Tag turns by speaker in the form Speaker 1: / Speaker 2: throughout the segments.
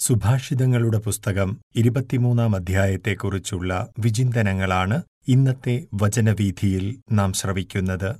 Speaker 1: സുഭാഷിതങ്ങളുടെ പുസ്തകം ഇരുപത്തിമൂന്നാം അധ്യായത്തെക്കുറിച്ചുള്ള വിചിന്തനങ്ങളാണ് ഇന്നത്തെ വചനവീഥിയിൽ നാം ശ്രവിക്കുന്നത്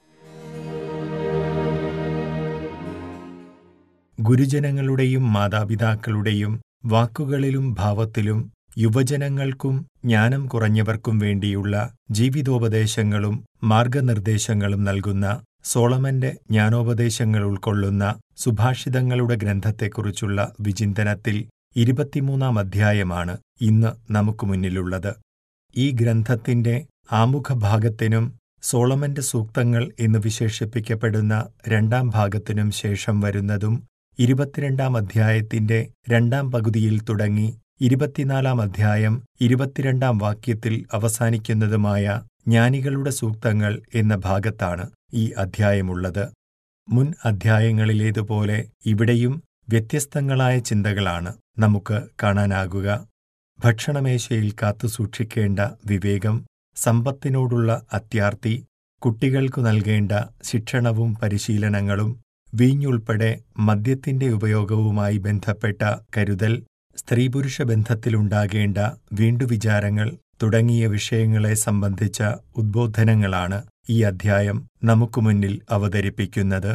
Speaker 1: ഗുരുജനങ്ങളുടെയും മാതാപിതാക്കളുടെയും വാക്കുകളിലും ഭാവത്തിലും യുവജനങ്ങൾക്കും ജ്ഞാനം കുറഞ്ഞവർക്കും വേണ്ടിയുള്ള ജീവിതോപദേശങ്ങളും മാർഗനിർദ്ദേശങ്ങളും നൽകുന്ന സോളമന്റെ ജ്ഞാനോപദേശങ്ങൾ ഉൾക്കൊള്ളുന്ന സുഭാഷിതങ്ങളുടെ ഗ്രന്ഥത്തെക്കുറിച്ചുള്ള വിചിന്തനത്തിൽ ഇരുപത്തിമൂന്നാം അധ്യായമാണ് ഇന്ന് നമുക്ക് മുന്നിലുള്ളത് ഈ ഗ്രന്ഥത്തിന്റെ ആമുഖഭാഗത്തിനും സോളമന്റെ സൂക്തങ്ങൾ എന്ന് വിശേഷിപ്പിക്കപ്പെടുന്ന രണ്ടാം ഭാഗത്തിനും ശേഷം വരുന്നതും ഇരുപത്തിരണ്ടാം അധ്യായത്തിന്റെ രണ്ടാം പകുതിയിൽ തുടങ്ങി ഇരുപത്തിനാലാം അധ്യായം ഇരുപത്തിരണ്ടാം വാക്യത്തിൽ അവസാനിക്കുന്നതുമായ ജ്ഞാനികളുടെ സൂക്തങ്ങൾ എന്ന ഭാഗത്താണ് ഈ അധ്യായമുള്ളത് മുൻ അധ്യായങ്ങളിലേതുപോലെ ഇവിടെയും വ്യത്യസ്തങ്ങളായ ചിന്തകളാണ് നമുക്ക് കാണാനാകുക ഭക്ഷണമേശയിൽ കാത്തുസൂക്ഷിക്കേണ്ട വിവേകം സമ്പത്തിനോടുള്ള അത്യാർത്തി കുട്ടികൾക്കു നൽകേണ്ട ശിക്ഷണവും പരിശീലനങ്ങളും വീഞ്ഞുൾപ്പെടെ മദ്യത്തിന്റെ ഉപയോഗവുമായി ബന്ധപ്പെട്ട കരുതൽ സ്ത്രീപുരുഷ ബന്ധത്തിലുണ്ടാകേണ്ട വീണ്ടുവിചാരങ്ങൾ തുടങ്ങിയ വിഷയങ്ങളെ സംബന്ധിച്ച ഉദ്ബോധനങ്ങളാണ് ഈ അധ്യായം നമുക്ക് മുന്നിൽ അവതരിപ്പിക്കുന്നത്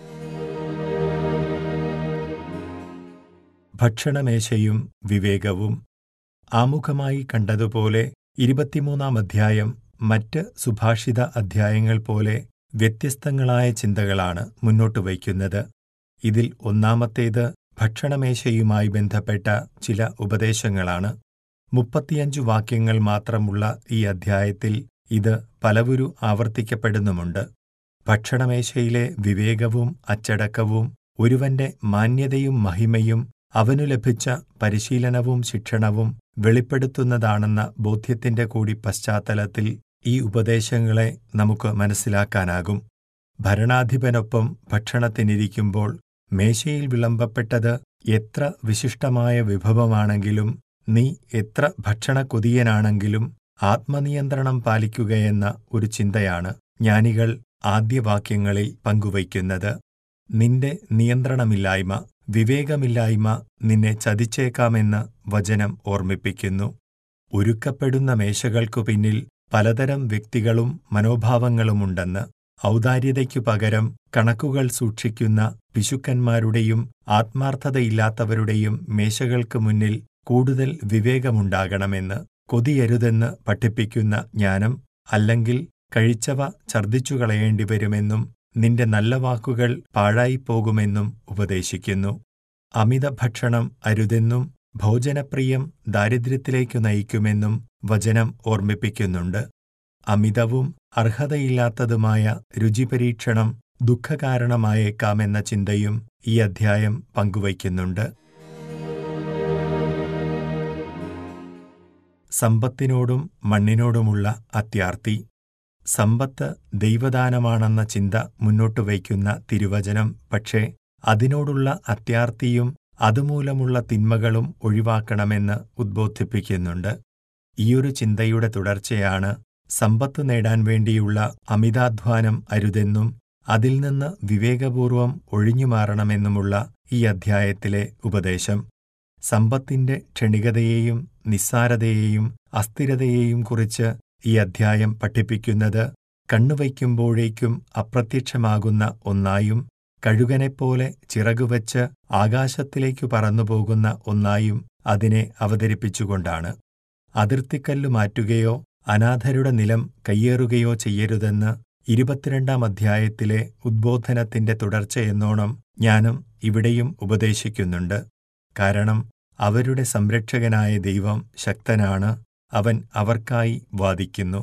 Speaker 1: ഭക്ഷണമേശയും വിവേകവും ആമുഖമായി കണ്ടതുപോലെ ഇരുപത്തിമൂന്നാം അധ്യായം മറ്റ് സുഭാഷിത അധ്യായങ്ങൾ പോലെ വ്യത്യസ്തങ്ങളായ ചിന്തകളാണ് മുന്നോട്ട് വയ്ക്കുന്നത് ഇതിൽ ഒന്നാമത്തേത് ഭക്ഷണമേശയുമായി ബന്ധപ്പെട്ട ചില ഉപദേശങ്ങളാണ് മുപ്പത്തിയഞ്ചു വാക്യങ്ങൾ മാത്രമുള്ള ഈ അധ്യായത്തിൽ ഇത് പലവുരു ആവർത്തിക്കപ്പെടുന്നുമുണ്ട് ഭക്ഷണമേശയിലെ വിവേകവും അച്ചടക്കവും ഒരുവന്റെ മാന്യതയും മഹിമയും അവനു ലഭിച്ച പരിശീലനവും ശിക്ഷണവും വെളിപ്പെടുത്തുന്നതാണെന്ന ബോധ്യത്തിന്റെ കൂടി പശ്ചാത്തലത്തിൽ ഈ ഉപദേശങ്ങളെ നമുക്ക് മനസ്സിലാക്കാനാകും ഭരണാധിപനൊപ്പം ഭക്ഷണത്തിനിരിക്കുമ്പോൾ മേശയിൽ വിളമ്പപ്പെട്ടത് എത്ര വിശിഷ്ടമായ വിഭവമാണെങ്കിലും നീ എത്ര ഭക്ഷണക്കൊതിയനാണെങ്കിലും ആത്മനിയന്ത്രണം പാലിക്കുകയെന്ന ഒരു ചിന്തയാണ് ജ്ഞാനികൾ ആദ്യവാക്യങ്ങളിൽ പങ്കുവയ്ക്കുന്നത് നിന്റെ നിയന്ത്രണമില്ലായ്മ വിവേകമില്ലായ്മ നിന്നെ ചതിച്ചേക്കാമെന്ന് വചനം ഓർമ്മിപ്പിക്കുന്നു ഒരുക്കപ്പെടുന്ന മേശകൾക്കു പിന്നിൽ പലതരം വ്യക്തികളും മനോഭാവങ്ങളുമുണ്ടെന്ന് ഔദാര്യതയ്ക്കു പകരം കണക്കുകൾ സൂക്ഷിക്കുന്ന പിശുക്കന്മാരുടെയും ആത്മാർത്ഥതയില്ലാത്തവരുടെയും മേശകൾക്ക് മുന്നിൽ കൂടുതൽ വിവേകമുണ്ടാകണമെന്ന് കൊതിയരുതെന്ന് പഠിപ്പിക്കുന്ന ജ്ഞാനം അല്ലെങ്കിൽ കഴിച്ചവ ഛർദ്ദിച്ചു കളയേണ്ടിവരുമെന്നും നിന്റെ നല്ല വാക്കുകൾ പാഴായിപ്പോകുമെന്നും ഉപദേശിക്കുന്നു അമിത ഭക്ഷണം അരുതെന്നും ഭോജനപ്രിയം ദാരിദ്ര്യത്തിലേക്കു നയിക്കുമെന്നും വചനം ഓർമ്മിപ്പിക്കുന്നുണ്ട് അമിതവും അർഹതയില്ലാത്തതുമായ രുചിപരീക്ഷണം ദുഃഖകാരണമായേക്കാമെന്ന ചിന്തയും ഈ അധ്യായം പങ്കുവയ്ക്കുന്നുണ്ട് സമ്പത്തിനോടും മണ്ണിനോടുമുള്ള അത്യാർത്തി സമ്പത്ത് ദൈവദാനമാണെന്ന ചിന്ത മുന്നോട്ട് വയ്ക്കുന്ന തിരുവചനം പക്ഷേ അതിനോടുള്ള അത്യാർത്തിയും അതുമൂലമുള്ള തിന്മകളും ഒഴിവാക്കണമെന്ന് ഉദ്ബോധിപ്പിക്കുന്നുണ്ട് ഈയൊരു ചിന്തയുടെ തുടർച്ചയാണ് സമ്പത്ത് നേടാൻ വേണ്ടിയുള്ള അമിതാധ്വാനം അരുതെന്നും അതിൽ നിന്ന് വിവേകപൂർവം ഒഴിഞ്ഞുമാറണമെന്നുമുള്ള ഈ അധ്യായത്തിലെ ഉപദേശം സമ്പത്തിന്റെ ക്ഷണികതയെയും നിസ്സാരതയെയും അസ്ഥിരതയെയും കുറിച്ച് ഈ അധ്യായം പഠിപ്പിക്കുന്നത് കണ്ണുവയ്ക്കുമ്പോഴേക്കും അപ്രത്യക്ഷമാകുന്ന ഒന്നായും കഴുകനെപ്പോലെ ചിറകുവച്ച് ആകാശത്തിലേക്കു പറന്നുപോകുന്ന ഒന്നായും അതിനെ അവതരിപ്പിച്ചുകൊണ്ടാണ് അതിർത്തിക്കല്ലു മാറ്റുകയോ അനാഥരുടെ നിലം കയ്യേറുകയോ ചെയ്യരുതെന്ന് ഇരുപത്തിരണ്ടാം അധ്യായത്തിലെ ഉദ്ബോധനത്തിന്റെ തുടർച്ചയെന്നോണം ജ്ഞാനം ഇവിടെയും ഉപദേശിക്കുന്നുണ്ട് കാരണം അവരുടെ സംരക്ഷകനായ ദൈവം ശക്തനാണ് അവൻ അവർക്കായി വാദിക്കുന്നു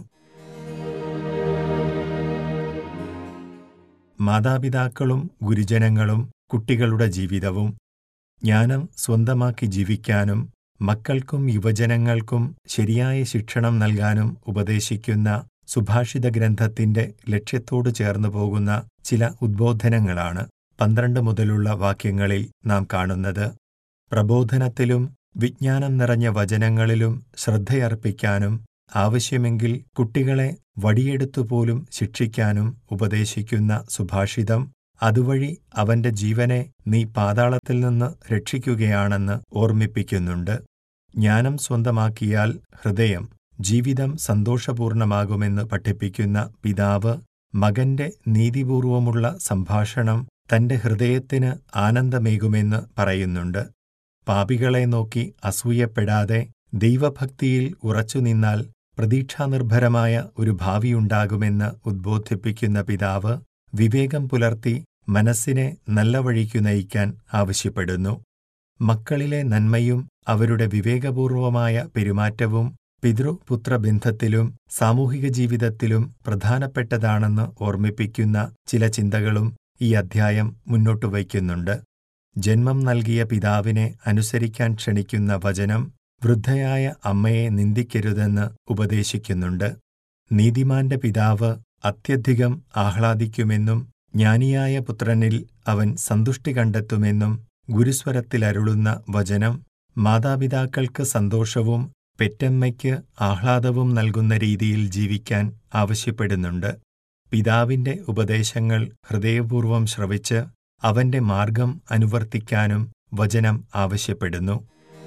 Speaker 1: മാതാപിതാക്കളും ഗുരുജനങ്ങളും കുട്ടികളുടെ ജീവിതവും ജ്ഞാനം സ്വന്തമാക്കി ജീവിക്കാനും മക്കൾക്കും യുവജനങ്ങൾക്കും ശരിയായ ശിക്ഷണം നൽകാനും ഉപദേശിക്കുന്ന സുഭാഷിത ഗ്രന്ഥത്തിന്റെ ലക്ഷ്യത്തോട് ചേർന്നു പോകുന്ന ചില ഉദ്ബോധനങ്ങളാണ് പന്ത്രണ്ട് മുതലുള്ള വാക്യങ്ങളിൽ നാം കാണുന്നത് പ്രബോധനത്തിലും വിജ്ഞാനം നിറഞ്ഞ വചനങ്ങളിലും ശ്രദ്ധയർപ്പിക്കാനും ആവശ്യമെങ്കിൽ കുട്ടികളെ വടിയെടുത്തുപോലും ശിക്ഷിക്കാനും ഉപദേശിക്കുന്ന സുഭാഷിതം അതുവഴി അവന്റെ ജീവനെ നീ പാതാളത്തിൽ നിന്ന് രക്ഷിക്കുകയാണെന്ന് ഓർമ്മിപ്പിക്കുന്നുണ്ട് ജ്ഞാനം സ്വന്തമാക്കിയാൽ ഹൃദയം ജീവിതം സന്തോഷപൂർണമാകുമെന്ന് പഠിപ്പിക്കുന്ന പിതാവ് മകന്റെ നീതിപൂർവമുള്ള സംഭാഷണം തന്റെ ഹൃദയത്തിന് ആനന്ദമേകുമെന്ന് പറയുന്നുണ്ട് പാപികളെ നോക്കി അസൂയപ്പെടാതെ ദൈവഭക്തിയിൽ ഉറച്ചുനിന്നാൽ പ്രതീക്ഷാനിർഭരമായ ഒരു ഭാവിയുണ്ടാകുമെന്ന് ഉദ്ബോധിപ്പിക്കുന്ന പിതാവ് വിവേകം പുലർത്തി മനസ്സിനെ നല്ല വഴിക്കു നയിക്കാൻ ആവശ്യപ്പെടുന്നു മക്കളിലെ നന്മയും അവരുടെ വിവേകപൂർവമായ പെരുമാറ്റവും പിതൃപുത്ര ബന്ധത്തിലും സാമൂഹിക ജീവിതത്തിലും പ്രധാനപ്പെട്ടതാണെന്ന് ഓർമ്മിപ്പിക്കുന്ന ചില ചിന്തകളും ഈ അധ്യായം മുന്നോട്ടു വയ്ക്കുന്നുണ്ട് ജന്മം നൽകിയ പിതാവിനെ അനുസരിക്കാൻ ക്ഷണിക്കുന്ന വചനം വൃദ്ധയായ അമ്മയെ നിന്ദിക്കരുതെന്ന് ഉപദേശിക്കുന്നുണ്ട് നീതിമാന്റെ പിതാവ് അത്യധികം ആഹ്ലാദിക്കുമെന്നും ജ്ഞാനിയായ പുത്രനിൽ അവൻ സന്തുഷ്ടി കണ്ടെത്തുമെന്നും ഗുരുസ്വരത്തിലരുളുന്ന വചനം മാതാപിതാക്കൾക്ക് സന്തോഷവും പെറ്റമ്മയ്ക്ക് ആഹ്ലാദവും നൽകുന്ന രീതിയിൽ ജീവിക്കാൻ ആവശ്യപ്പെടുന്നുണ്ട് പിതാവിന്റെ ഉപദേശങ്ങൾ ഹൃദയപൂർവം ശ്രവിച്ച് അവന്റെ മാർഗം അനുവർത്തിക്കാനും വചനം ആവശ്യപ്പെടുന്നു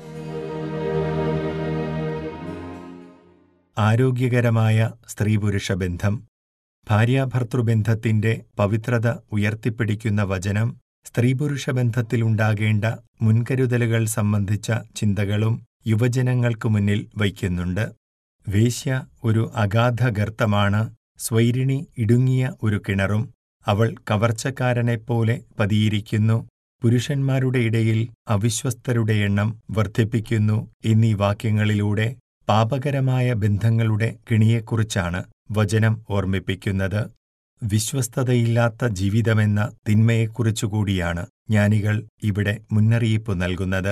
Speaker 1: ആരോഗ്യകരമായ സ്ത്രീപുരുഷ ബന്ധം ഭാര്യാഭർത്തൃബന്ധത്തിന്റെ പവിത്രത ഉയർത്തിപ്പിടിക്കുന്ന വചനം സ്ത്രീപുരുഷ ബന്ധത്തിലുണ്ടാകേണ്ട മുൻകരുതലുകൾ സംബന്ധിച്ച ചിന്തകളും യുവജനങ്ങൾക്കു മുന്നിൽ വയ്ക്കുന്നുണ്ട് വേശ്യ ഒരു അഗാധ ഗർത്തമാണ് സ്വൈരിണി ഇടുങ്ങിയ ഒരു കിണറും അവൾ കവർച്ചക്കാരനെപ്പോലെ പതിയിരിക്കുന്നു പുരുഷന്മാരുടെ ഇടയിൽ അവിശ്വസ്തരുടെ എണ്ണം വർദ്ധിപ്പിക്കുന്നു എന്നീ വാക്യങ്ങളിലൂടെ പാപകരമായ ബന്ധങ്ങളുടെ കിണിയെക്കുറിച്ചാണ് വചനം ഓർമ്മിപ്പിക്കുന്നത് വിശ്വസ്തതയില്ലാത്ത ജീവിതമെന്ന തിന്മയെക്കുറിച്ചുകൂടിയാണ് ജ്ഞാനികൾ ഇവിടെ മുന്നറിയിപ്പ് നൽകുന്നത്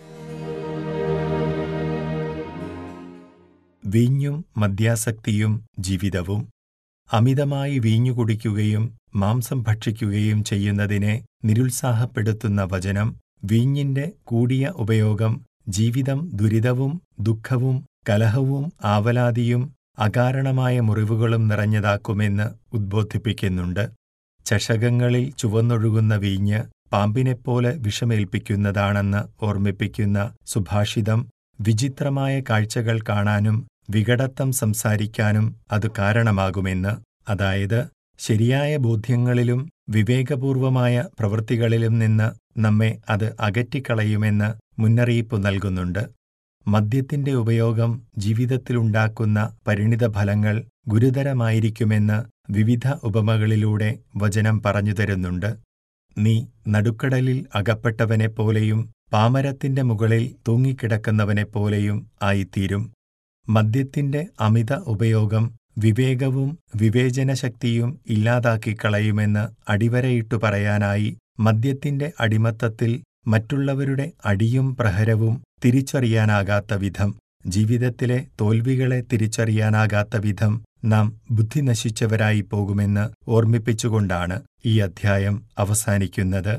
Speaker 1: വീഞ്ഞും മദ്യാസക്തിയും ജീവിതവും അമിതമായി വീഞ്ഞു കുടിക്കുകയും മാംസം ഭക്ഷിക്കുകയും ചെയ്യുന്നതിനെ നിരുത്സാഹപ്പെടുത്തുന്ന വചനം വീഞ്ഞിന്റെ കൂടിയ ഉപയോഗം ജീവിതം ദുരിതവും ദുഃഖവും കലഹവും ആവലാതിയും അകാരണമായ മുറിവുകളും നിറഞ്ഞതാക്കുമെന്ന് ഉദ്ബോധിപ്പിക്കുന്നുണ്ട് ചഷകങ്ങളിൽ ചുവന്നൊഴുകുന്ന വീഞ്ഞ് പാമ്പിനെപ്പോലെ വിഷമേൽപ്പിക്കുന്നതാണെന്ന് ഓർമ്മിപ്പിക്കുന്ന സുഭാഷിതം വിചിത്രമായ കാഴ്ചകൾ കാണാനും വികടത്തം സംസാരിക്കാനും അത് കാരണമാകുമെന്ന് അതായത് ശരിയായ ബോധ്യങ്ങളിലും വിവേകപൂർവമായ പ്രവൃത്തികളിലും നിന്ന് നമ്മെ അത് അകറ്റിക്കളയുമെന്ന് മുന്നറിയിപ്പ് നൽകുന്നുണ്ട് മദ്യത്തിന്റെ ഉപയോഗം ജീവിതത്തിലുണ്ടാക്കുന്ന പരിണിതഫലങ്ങൾ ഗുരുതരമായിരിക്കുമെന്ന് വിവിധ ഉപമകളിലൂടെ വചനം പറഞ്ഞുതരുന്നുണ്ട് നീ നടുക്കടലിൽ അകപ്പെട്ടവനെപ്പോലെയും പാമരത്തിന്റെ മുകളിൽ തൂങ്ങിക്കിടക്കുന്നവനെപ്പോലെയും ആയിത്തീരും മദ്യത്തിന്റെ അമിത ഉപയോഗം വിവേകവും വിവേചനശക്തിയും ഇല്ലാതാക്കിക്കളയുമെന്ന് അടിവരയിട്ടു പറയാനായി മദ്യത്തിന്റെ അടിമത്തത്തിൽ മറ്റുള്ളവരുടെ അടിയും പ്രഹരവും തിരിച്ചറിയാനാകാത്ത വിധം ജീവിതത്തിലെ തോൽവികളെ തിരിച്ചറിയാനാകാത്ത വിധം നാം ബുദ്ധി നശിച്ചവരായി പോകുമെന്ന് ഓർമ്മിപ്പിച്ചുകൊണ്ടാണ് ഈ അധ്യായം അവസാനിക്കുന്നത്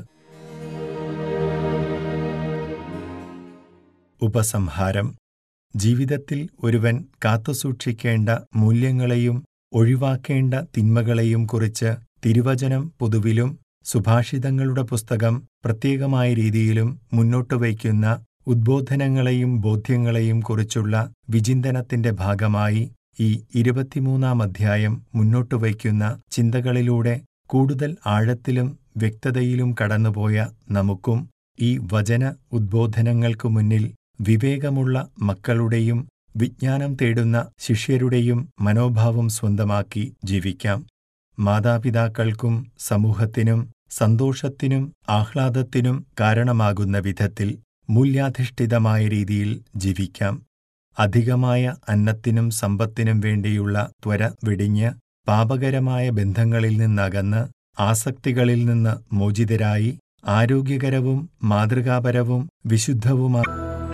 Speaker 1: ഉപസംഹാരം ജീവിതത്തിൽ ഒരുവൻ കാത്തുസൂക്ഷിക്കേണ്ട മൂല്യങ്ങളെയും ഒഴിവാക്കേണ്ട തിന്മകളെയും കുറിച്ച് തിരുവചനം പൊതുവിലും സുഭാഷിതങ്ങളുടെ പുസ്തകം പ്രത്യേകമായ രീതിയിലും മുന്നോട്ടു വയ്ക്കുന്ന ഉദ്ബോധനങ്ങളെയും ബോധ്യങ്ങളെയും കുറിച്ചുള്ള വിചിന്തനത്തിന്റെ ഭാഗമായി ഈ ഇരുപത്തിമൂന്നാം അധ്യായം മുന്നോട്ടു വയ്ക്കുന്ന ചിന്തകളിലൂടെ കൂടുതൽ ആഴത്തിലും വ്യക്തതയിലും കടന്നുപോയ നമുക്കും ഈ വചന ഉദ്ബോധനങ്ങൾക്കു മുന്നിൽ വിവേകമുള്ള മക്കളുടെയും വിജ്ഞാനം തേടുന്ന ശിഷ്യരുടെയും മനോഭാവം സ്വന്തമാക്കി ജീവിക്കാം മാതാപിതാക്കൾക്കും സമൂഹത്തിനും സന്തോഷത്തിനും ആഹ്ലാദത്തിനും കാരണമാകുന്ന വിധത്തിൽ മൂല്യാധിഷ്ഠിതമായ രീതിയിൽ ജീവിക്കാം അധികമായ അന്നത്തിനും സമ്പത്തിനും വേണ്ടിയുള്ള ത്വര വെടിഞ്ഞ് പാപകരമായ ബന്ധങ്ങളിൽ നിന്നകന്ന് ആസക്തികളിൽ നിന്ന് മോചിതരായി ആരോഗ്യകരവും മാതൃകാപരവും വിശുദ്ധവുമായ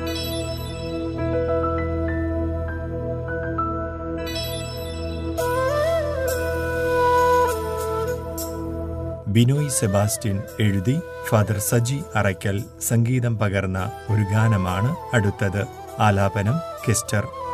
Speaker 1: ബിനോയ് സെബാസ്റ്റ്യൻ എഴുതി ഫാദർ സജി അറയ്ക്കൽ സംഗീതം പകർന്ന ഒരു ഗാനമാണ് അടുത്തത് ആലാപനം കെസ്റ്റർ